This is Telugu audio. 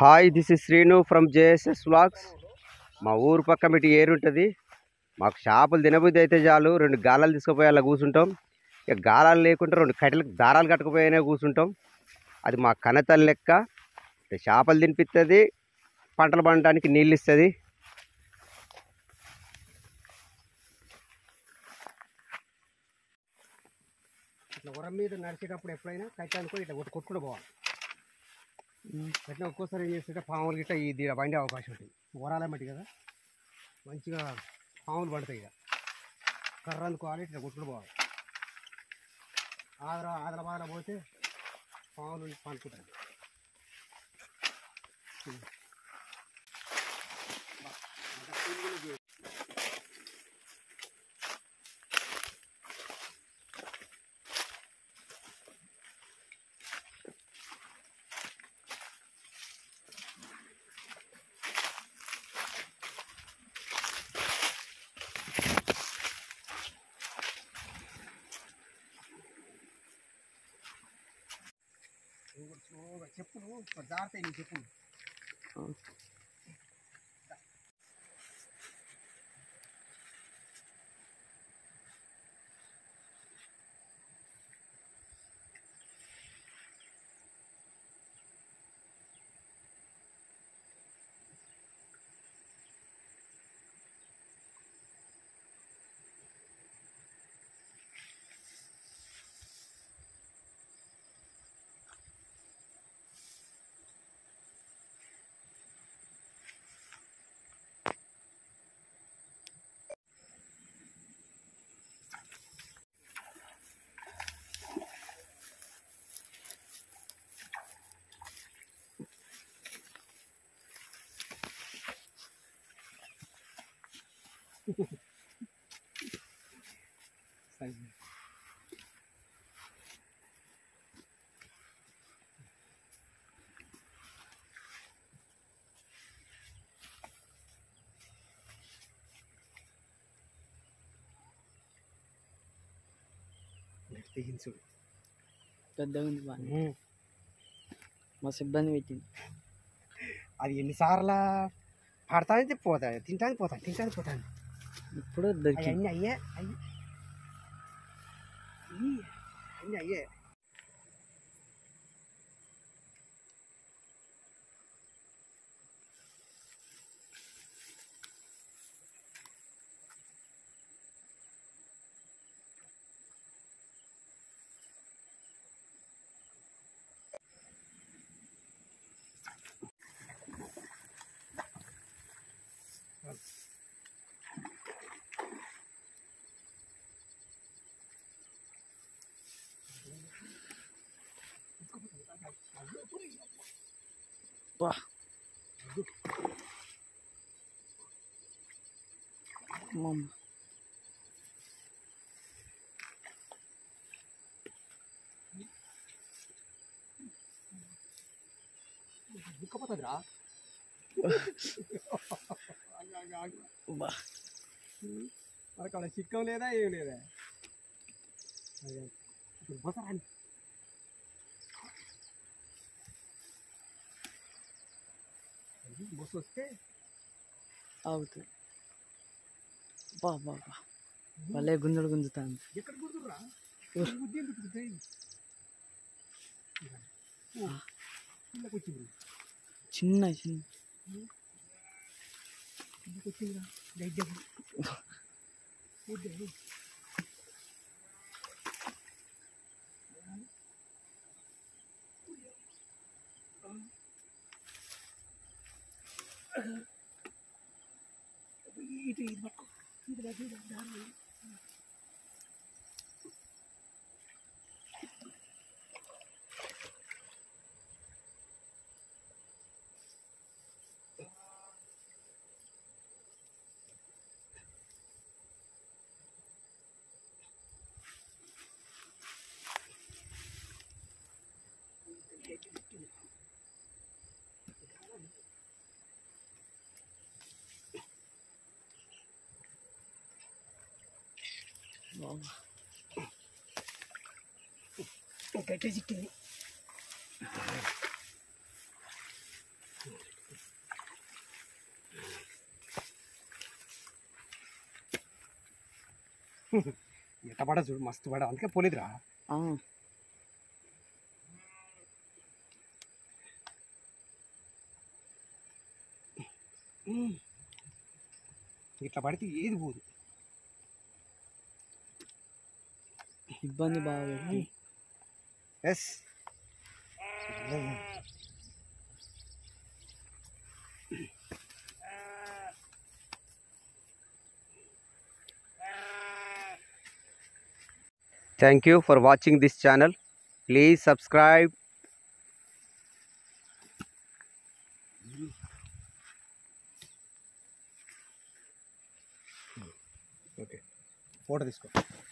Hi this is Srinu from JSS vlogs మా ఊరు పక్క మిటి ఏరు ఉంటుంది మాకు చేపలు తినబుద్ధి అయితే చాలు రెండు గాలాలు తీసుకుపోయి అలా కూర్చుంటాం ఇక గాలాలు లేకుంటే రెండు కట్టెలకు దారాలు కట్టుకుపోయినా కూర్చుంటాం అది మా కనతల్లి లెక్క ఇక చేపలు తినిపిస్తుంది పంటలు పండడానికి నీళ్ళు ఇస్తుంది ఇట్లా ఉరం మీద నడిచేటప్పుడు ఎప్పుడైనా కట్టె అనుకో ఇట్లా కొట్టు కొట్టుకుంటూ పోవాలి అట్లా ఒక్కోసారి ఏం చేస్తుంటే పాములు గిట్ట ఈ దీని పండే అవకాశం ఉంటుంది వరాలే మట్టి కదా మంచిగా పాములు పడతాయి ఇక కర్ర అందుకోవాలి ఇట్లా కొట్టుకుని పోవాలి ఆదర ఆదర బాదర పోతే పాములు పండుకుంటాయి స్లోగా చెప్పులు జారుతాయి నీ చెప్పులు తెగించుడు పెద్దగా ఉంది బాగా మస్తు ఇబ్బంది పెట్టింది అది ఎన్నిసార్లు పడతానే పోతాయి తింటానికి పోతాను తింటానికి పోతాను ఇప్పుడు దొరికింది అవన్నీ అయ్యే అయ్యి ఈ, అన్నీ అయ్యే బా అమ్మమ్మ. దుఃఖపోతుందిరా బా మరి అక్కడ చిక్కం లేదా ఏం లేదా అదే. ఇప్పుడు పోతారా బస్సు వస్తే ఆగుతుంది బా బా బా భలే గుంజలు గుంజుతాను ఎక్కడ కుడుతుర్రా ఊర్. బుద్ధి ఎందుకు కుదురుతాయి? ఓ, ఇళ్ళకి వచ్చింది చిన్న చిన్న ఇళ్ళకి వచ్చిందిరా గైడ్డకు వద్దు. ఇటు ఇది పట్టుకో ఇది పట్టుకో, ఇది దారి. బా గట్టి చిక్కింది ఎట్ట పడ చూడు మస్తు పడ అందుకే పోలేదురా ఆ, ఇట్లా పడితే ఏది పోదు ఇబ్బంది బాగా పెట్టి yes thank you for watching this channel please subscribe okay photo తీసుకో